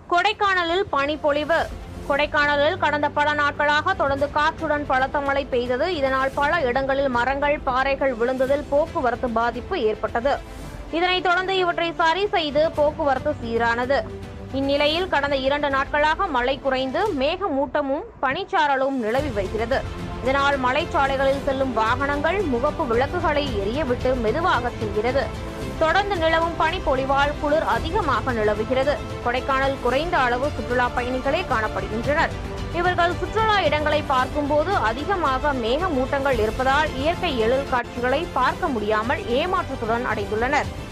கொடைக்கானலில் பனிப்பொழிவு கொடைக்கானலில் கடந்த பல நாட்களாக தொடர்ந்து காற்றுடன் பலத்த மழை பெய்தது இதனால் பல இடங்களில் மரங்கள் பாறைகள் விழுந்ததில் போக்குவரத்து பாதிப்பு ஏற்பட்டது இதனைத் தொடர்ந்து இவற்றை சரி செய்து போக்குவரத்து சீரானது இந்நிலையில் கடந்த இரண்டு நாட்களாக மழை குறைந்து மேகமூட்டமும் பனிச்சாரலும் நிலவி வருகிறது இதனால் மலைச்சாலைகளில் செல்லும் வாகனங்கள் முகப்பு விளக்குகளை எரியவிட்டு மெதுவாக செல்கிறது தொடர்ந்து நிலவும் பனிப்பொழிவால் குளிர் அதிகமாக நிலவுகிறது கொடைக்கானல் குறைந்த அளவு சுற்றுலா பயணிகளே காணப்படுகின்றனர் இவர்கள் சுற்றுலா இடங்களை பார்க்கும்போது அதிகமாக மேகமூட்டங்கள் இருப்பதால் இயற்கை எழில் காட்சிகளை பார்க்க முடியாமல் ஏமாற்றத்துடன் அடைந்துள்ளனர்